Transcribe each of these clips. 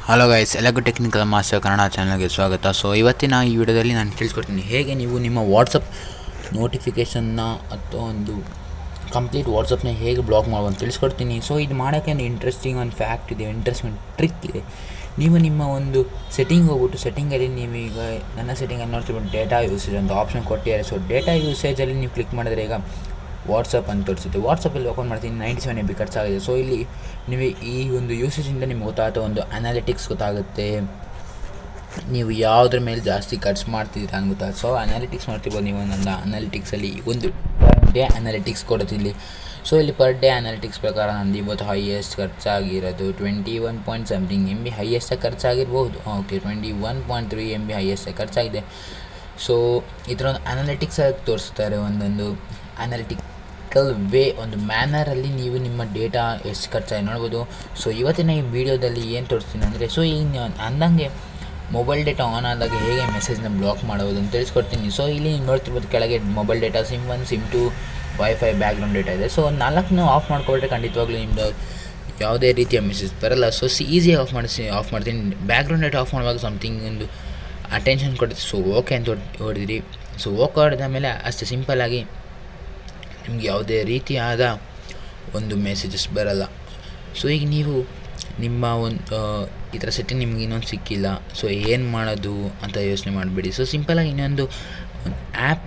hello guys ಎಲ್ಲರಿಗೂ technical master Kannada ಚಾನಲ್ಗೆ ಸ್ವಾಗತ ಸೊ ಇವತ್ತಿನ ಈ ವಿಡಿಯೋದಲ್ಲಿ ನಾನು ತಿಳಿಸ್ಕೊಡ್ತೀನಿ ಹೇಗೆ ನೀವು ನಿಮ್ಮ ವಾಟ್ಸಪ್ ನೋಟಿಫಿಕೇಷನ್ನ ಅಥವಾ ಒಂದು ಕಂಪ್ಲೀಟ್ ವಾಟ್ಸಪ್ನ ಹೇಗೆ ಬ್ಲಾಕ್ ಮಾಡ್ಬೋದು ಅಂತ ತಿಳಿಸ್ಕೊಡ್ತೀನಿ ಸೊ ಇದು ಮಾಡೋಕ್ಕೆ ಒಂದು ಇಂಟ್ರೆಸ್ಟಿಂಗ್ ಒಂದು ಫ್ಯಾಕ್ಟ್ ಇದೆ ಇಂಟ್ರೆಸ್ಟಿಂಗ್ ಟ್ರಿಕ್ ಇದೆ ನೀವು ನಿಮ್ಮ ಒಂದು ಸೆಟ್ಟಿಂಗ್ ಹೋಗ್ಬಿಟ್ಟು ಸೆಟ್ಟಿಂಗಲ್ಲಿ ನೀವೀಗ ನನ್ನ ಸೆಟ್ಟಿಂಗಲ್ಲಿ ನೋಡ್ತಿರ್ಬೋದು ಡೇಟಾ ಯೂಸೇಜ್ ಅಂತ ಆಪ್ಷನ್ ಕೊಟ್ಟಿದ್ದಾರೆ ಸೊ ಡೇಟಾ ಯೂಸೇಜಲ್ಲಿ ನೀವು ಕ್ಲಿಕ್ ಮಾಡಿದ್ರೆ ಈಗ ವಾಟ್ಸಪ್ ಅಂತ ತೋರಿಸುತ್ತೆ ವಾಟ್ಸಪ್ಪಲ್ಲಿ ಓಪನ್ ಮಾಡ್ತೀನಿ ನೈಂಟಿ ಸೆವೆನ್ ಎ ಬಿ ಖರ್ಚಾಗಿದೆ ಸೊ ಇಲ್ಲಿ ನೀವು ಈ ಒಂದು ಯೂಸೇಜಿಂದ ನಿಮ್ಗೆ ಗೊತ್ತಾಗುತ್ತೆ ಒಂದು ಅನಾಲಿಟಿಕ್ಸ್ ಗೊತ್ತಾಗುತ್ತೆ ನೀವು ಯಾವುದ್ರ ಮೇಲೆ ಜಾಸ್ತಿ ಖರ್ಚು ಮಾಡ್ತಿದ್ದೀರಾ ಅಂತ ಗೊತ್ತಾಗುತ್ತೆ ಸೊ ಅನಾಲಿಟಿಕ್ಸ್ ಮಾಡ್ತಿರ್ಬೋದು ನೀವು ನನ್ನ ಅನಾಲಿಟಿಕ್ಸಲ್ಲಿ ಒಂದು ಪರ್ ಡೇ ಅನಾಲಿಟಿಕ್ಸ್ ಕೊಡುತ್ತೆ ಇಲ್ಲಿ ಸೊ ಇಲ್ಲಿ ಪರ್ ಡೇ ಅನಾಲಿಟಿಕ್ಸ್ ಪ್ರಕಾರ ನಂದು ಇವತ್ತು ಹೈಯೆಸ್ಟ್ ಖರ್ಚಾಗಿರೋದು twenty one point something M B ಹೈಯೆಸ್ಟಾಗಿ ಖರ್ಚಾಗಿರ್ಬೋದು okay twenty one point three M B ಹೈಯೆಸ್ಟಾಗಿ ಖರ್ಚಾಗಿದೆ ಸೊ ಈ ಥರ ಒಂದು ಅನಾಲಿಟಿಕ್ಸಾಗಿ ತೋರಿಸ್ತಾರೆ ಒಂದೊಂದು ಅನಾಲಿಟಿಕಲ್ ವೇ ಒಂದು ಮ್ಯಾನರಲ್ಲಿ ನೀವು ನಿಮ್ಮ ಡೇಟಾ ಎಷ್ಟು ಖರ್ಚಾಗಿ ನೋಡ್ಬೋದು ಸೊ ಇವತ್ತಿನ ಈ ವಿಡಿಯೋದಲ್ಲಿ ಏನು ತೋರಿಸ್ತೀನಿ ಅಂದರೆ ಸೊ ಈಗ ನೀವು ಅಂದಂಗೆ ಮೊಬೈಲ್ ಡೇಟಾ ಆನ್ ಆದಾಗ ಹೇಗೆ ಮೆಸೇಜ್ನ ಬ್ಲಾಕ್ ಮಾಡೋದು ಅಂತ ತಿಳಿಸ್ಕೊಡ್ತೀನಿ ಸೊ ಇಲ್ಲಿ ನೀವು ನೋಡ್ತಿರ್ಬೋದು ಕೆಳಗೆ mobile data SIM one SIM two wifi background data ಇದೆ ಸೊ ನಾಲ್ಕನ್ನು ಆಫ್ ಮಾಡ್ಕೊಬಿಟ್ರೆ ಖಂಡಿತವಾಗ್ಲೂ ನಿಮ್ಮದು ಯಾವುದೇ ರೀತಿಯ ಮೆಸೇಜ್ ಬರಲ್ಲ ಸೊ ಸಿ ಈಸಿಯಾಗಿ ಆಫ್ ಮಾಡಿಸಿ ಆಫ್ ಮಾಡ್ತೀನಿ ಬ್ಯಾಕ್ಗ್ರೌಂಡ್ ಡೇಟಾ ಆಫ್ ಮಾಡುವಾಗ ಸಮಥಿಂಗ್ ಒಂದು ಅಟೆನ್ಷನ್ ಕೊಡುತ್ತೆ ಸೊ ಓಕೆ ಅಂತ ಹೊಡ್ ಹೊಡೆದಿರಿ ಸೊ ಓಕೆ ಹೊಡೆದ ಮೇಲೆ ಅಷ್ಟು ಸಿಂಪಲ್ಲಾಗಿ ನಿಮ್ಗೆ ಯಾವುದೇ ರೀತಿಯಾದ ಒಂದು ಮೆಸೇಜಸ್ ಬರಲ್ಲ ಸೊ ಈಗ ನೀವು ನಿಮ್ಮ ಒಂದು ಈ ಥರ ಸೆಟ್ಟಿಂಗ್ ನಿಮ್ಗೆ ಇನ್ನೊಂದು ಸಿಕ್ಕಿಲ್ಲ ಸೊ ಏನು ಮಾಡೋದು ಅಂತ ಯೋಚನೆ ಮಾಡಬೇಡಿ ಸೊ ಸಿಂಪಲಾಗಿ ಇನ್ನೊಂದು ಆ್ಯಪ್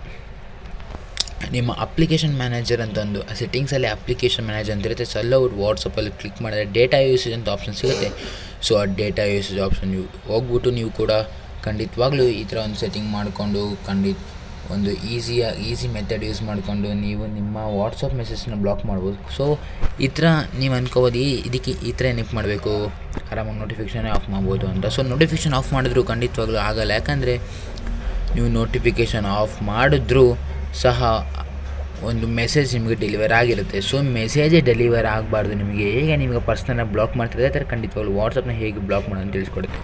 ನಿಮ್ಮ ಅಪ್ಲಿಕೇಶನ್ ಮ್ಯಾನೇಜರ್ ಅಂತ ಒಂದು ಸೆಟ್ಟಿಂಗ್ಸಲ್ಲಿ ಅಪ್ಲಿಕೇಶನ್ ಮ್ಯಾನೇಜರ್ ಅಂತ ಇರುತ್ತೆ ಸೊ ಅವ್ರು ವಾಟ್ಸಪ್ಪಲ್ಲಿ ಕ್ಲಿಕ್ ಮಾಡಿದ್ರೆ ಡೇಟಾ ಯೂಸೇಜ್ ಅಂತ ಆಪ್ಷನ್ ಸಿಗುತ್ತೆ ಸೊ ಆ ಡೇಟಾ ಯೂಸೇಜ್ ಆಪ್ಷನ್ ನೀವು ಹೋಗ್ಬಿಟ್ಟು ನೀವು ಕೂಡ ಖಂಡಿತವಾಗ್ಲೂ ಈ ಥರ ಒಂದು ಸೆಟ್ಟಿಂಗ್ ಮಾಡಿಕೊಂಡು ಖಂಡಿತ ಒಂದು ಈಸಿಯ ಈಸಿ ಮೆಥಡ್ ಯೂಸ್ ಮಾಡಿಕೊಂಡು ನೀವು ನಿಮ್ಮ ವಾಟ್ಸಪ್ ಮೆಸೇಜ್ನ ಬ್ಲಾಕ್ ಮಾಡ್ಬೋದು ಸೊ ಈ ಥರ ನೀವು ಅನ್ಕೋಬೋದು ಈ ಇದಕ್ಕೆ ಈ ಥರ ಏನಕ್ಕೆ ಮಾಡಬೇಕು ಆರಾಮಾಗಿ ನೋಟಿಫಿಕೇಷನ್ ಆಫ್ ಮಾಡ್ಬೋದು ಅಂತ ಸೊ ನೋಟಿಫಿಕೇಷನ್ ಆಫ್ ಮಾಡಿದ್ರು ಖಂಡಿತವಾಗ್ಲೂ ಆಗಲ್ಲ ಯಾಕಂದರೆ ನೀವು ನೋಟಿಫಿಕೇಷನ್ ಆಫ್ ಮಾಡಿದ್ರೂ ಸಹ ಒಂದು ಮೆಸೇಜ್ ನಿಮಗೆ ಡೆಲಿವರ್ ಆಗಿರುತ್ತೆ ಸೊ ಮೆಸೇಜೇ ಡೆಲಿವರ್ ಆಗಬಾರ್ದು ನಿಮಗೆ ಹೇಗೆ ನಿಮಗೆ ಪರ್ಸ್ನಲ್ನ ಬ್ಲಾಕ್ ಮಾಡ್ತಿದ್ರೆ ಆ ಥರ ಖಂಡಿತವಾಗ್ಲೂ ವಾಟ್ಸಪ್ನ ಹೇಗೆ ಬ್ಲಾಕ್ ಮಾಡೋದು ತಿಳಿಸ್ಕೊಡುತ್ತೆ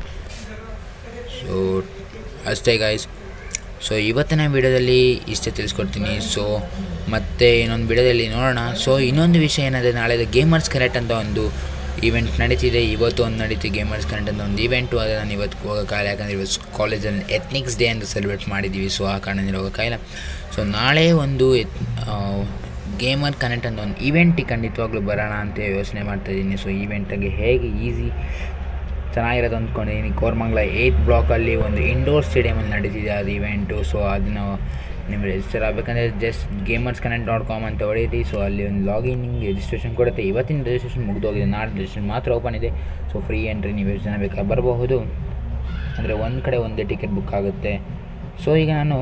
ಸೊ ಅಷ್ಟೇ ಗಾಯ್ಸ್ ಸೊ ಇವತ್ತಿನ ವಿಡಿಯೋದಲ್ಲಿ ಇಷ್ಟೇ ತಿಳಿಸ್ಕೊಡ್ತೀನಿ ಸೊ ಮತ್ತೆ ಇನ್ನೊಂದು ವಿಡಿಯೋದಲ್ಲಿ ನೋಡೋಣ ಸೊ ಇನ್ನೊಂದು ವಿಷಯ ಏನಂದರೆ ನಾಳೆ ಗೇಮರ್ಸ್ ಕನೆಕ್ಟ್ ಅಂತ ಒಂದು ಇವೆಂಟ್ ನಡೀತಿದೆ ಇವತ್ತು ಒಂದು ನಡೀತಿದೆ ಗೇಮರ್ಸ್ ಕನೆಕ್ಟ್ ಅಂತ ಒಂದು ಇವೆಂಟು ಆದರೆ ನಾನು ಇವತ್ತು ಹೋಗೋಕ್ಕಾಗಲ್ಲ ಯಾಕಂದರೆ ಇವತ್ತು ಕಾಲೇಜಲ್ಲಿ ಎತ್ನಿಕ್ಸ್ ಡೇ ಅಂತ ಸೆಲೆಬ್ರೇಟ್ ಮಾಡಿದ್ದೀವಿ ಸೊ ಆ ಕಾರಣದಿಂದ ಹೋಗೋಕ್ಕಾಗಿಲ್ಲ ಸೊ ನಾಳೆ ಒಂದು ಎತ್ ಗೇಮರ್ ಕನೆಕ್ಟ್ ಅಂತ ಒಂದು ಇವೆಂಟಿಗೆ ಖಂಡಿತವಾಗ್ಲೂ ಬರೋಣ ಅಂತ ಯೋಚನೆ ಮಾಡ್ತಾಯಿದ್ದೀನಿ ಸೊ ಈವೆಂಟಿಗೆ ಹೇಗೆ ಈಸಿ ಚೆನ್ನಾಗಿರೋದು ಅಂದ್ಕೊಂಡಿದ್ದೀನಿ ಕೋರ್ಮಂಗ್ಲ ಏಯ್ತ್ ಬ್ಲಾಕಲ್ಲಿ ಒಂದು ಇಂಡೋರ್ ಸ್ಟೇಡಿಯಮಲ್ಲಿ ನಡೀತಿದೆ ಅದು ಇವೆಂಟು ಸೊ ಅದನ್ನು ನಿಮ್ಗೆ ರಿಜಿಸ್ಟರ್ ಆಗಬೇಕಂದ್ರೆ just gamers connect dot com ಅಂತ ಹೊಡೀರಿ ಸೊ ಅಲ್ಲಿ ಒಂದು ಲಾಗಿನ್ ರಿಜಿಸ್ಟ್ರೇಷನ್ ಕೊಡುತ್ತೆ ಇವತ್ತಿನ ರಿಜಿಸ್ಟ್ರೇಷನ್ ಮುಗಿದೋಗಿದೆ ನಾಳೆ ರಿಜಿಸ್ಟ್ರೇಷನ್ ಮಾತ್ರ ಓಪನ್ ಇದೆ ಸೊ ಫ್ರೀ ಎಂಟ್ರಿ ನೀವು ಎಷ್ಟು ಜನ ಬೇಕಾದ್ರೆ ಬರಬಹುದು ಅಂದರೆ ಒಂದು ಕಡೆ ಒಂದೇ ಟಿಕೆಟ್ ಬುಕ್ ಆಗುತ್ತೆ ಸೊ ಈಗ ನಾನು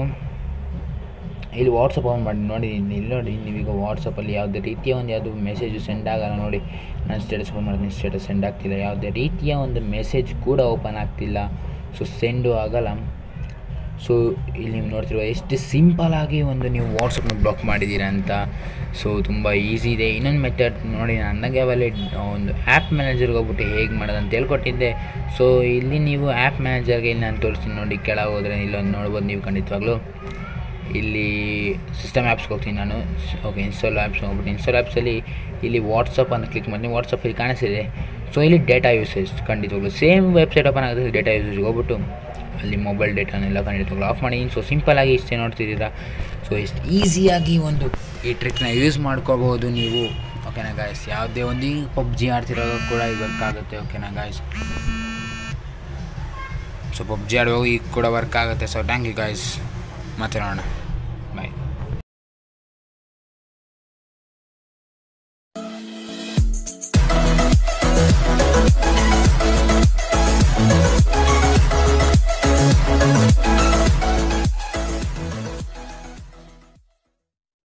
ಇಲ್ಲಿ ವಾಟ್ಸಪ್ ಆನ್ ಮಾಡಿ ನೋಡಿ ಇಲ್ಲಿ ನೋಡಿ ನೀವೀಗ ವಾಟ್ಸಪ್ಪಲ್ಲಿ ಯಾವುದೇ ರೀತಿಯ ಒಂದು ಯಾವುದು ಮೆಸೇಜು ಸೆಂಡ್ ಆಗಲ್ಲ ನೋಡಿ ನಾನು ಸ್ಟೇಟಸ್ ಓಪನ್ ಮಾಡ್ತೀನಿ ಸ್ಟೇಟಸ್ ಸೆಂಡ್ ಆಗ್ತಿಲ್ಲ ಯಾವುದೇ ರೀತಿಯ ಒಂದು ಮೆಸೇಜ್ ಕೂಡ ಓಪನ್ ಆಗ್ತಿಲ್ಲ ಸೊ ಸೆಂಡು ಆಗಲ್ಲ ಸೊ ಇಲ್ಲಿ ನೀವು ನೋಡ್ತಿರುವ ಎಷ್ಟು ಸಿಂಪಲಾಗಿ ಒಂದು ನೀವು ವಾಟ್ಸಪ್ನ ಬ್ಲಾಕ್ ಮಾಡಿದ್ದೀರಾ ಅಂತ ಸೊ ತುಂಬ ಈಸಿ ಇದೆ ಇನ್ನೊಂದು ಮೆಥಡ್ ನೋಡಿ ನಾನು ಅಂದಂಗೆ ಅವಲ್ಲಿ ಒಂದು ಆ್ಯಪ್ ಮ್ಯಾನೇಜರ್ಗೆ ಹೋಗ್ಬಿಟ್ಟು ಹೇಗೆ ಮಾಡೋದು ಅಂತ ಹೇಳ್ಕೊಟ್ಟಿದ್ದೆ ಸೊ ಇಲ್ಲಿ ನೀವು ಆ್ಯಪ್ ಮ್ಯಾನೇಜರ್ಗೆ ಇಲ್ಲಿ ನಾನು ತೋರಿಸ್ತೀನಿ ನೋಡಿ ಕೆಳಗೆ ಹೋದರೆ ಇಲ್ಲೊಂದು ನೋಡ್ಬೋದು ನೀವು ಖಂಡಿತವಾಗ್ಲೂ ಇಲ್ಲಿ ಸಿಸ್ಟಮ್ ಆ್ಯಪ್ಸ್ಗೆ ಹೋಗ್ತೀನಿ ನಾನು ಓಕೆ ಇನ್ಸ್ಟಾಲ್ ಆ್ಯಪ್ಸ್ ಹೋಗ್ಬಿಟ್ಟು ಇನ್ಸ್ಟಾಲ್ ಆ್ಯಪ್ಸಲ್ಲಿ ಇಲ್ಲಿ ವಾಟ್ಸಪ್ ಅಂತ ಕ್ಲಿಕ್ ಮಾಡ್ತೀನಿ ವಾಟ್ಸಪ್ ಇಲ್ಲಿ ಕಾಣಿಸ್ತಿದೆ ಸೊ ಇಲ್ಲಿ ಡೇಟಾ ಯೂಸೇಜ್ ಖಂಡಿತವಾಗ್ಲು ಸೇಮ್ ವೆಬ್ಸೈಟ್ ಓಪನ್ ಆಗುತ್ತೆ ಡೇಟಾ ಯೂಸೇಜ್ಗೆ ಹೋಗ್ಬಿಟ್ಟು ಅಲ್ಲಿ ಮೊಬೈಲ್ ಡೇಟಾನೆಲ್ಲ ಖಂಡಿತವಾಗ್ಲು ಆಫ್ ಮಾಡಿ ಸೊ ಸಿಂಪಲಾಗಿ ಇಷ್ಟೇ ನೋಡ್ತಿದ್ದೀರಾ ಸೊ ಇಷ್ಟು ಈಸಿಯಾಗಿ ಒಂದು ಈ ಟ್ರಿಕ್ನ ಯೂಸ್ ಮಾಡ್ಕೋಬೋದು ನೀವು ಓಕೆನಾ ಗಾಯ್ಸ್ ಯಾವುದೇ ಒಂದು ಈಗ ಪಬ್ಜಿ ಆಡ್ತಿರೋದು ಕೂಡ ಇದು ವರ್ಕ್ ಆಗುತ್ತೆ ಓಕೆನಾ ಗಾಯ್ಸ್ ಸೊ ಪಬ್ಜಿ ಆಡುವಾಗ ಈಗ ಕೂಡ ವರ್ಕ್ ಆಗುತ್ತೆ ಸೊ ಥ್ಯಾಂಕ್ ಯು ಗಾಯ್ಸ್ ಮತ್ತೆ ನೋಡೋಣ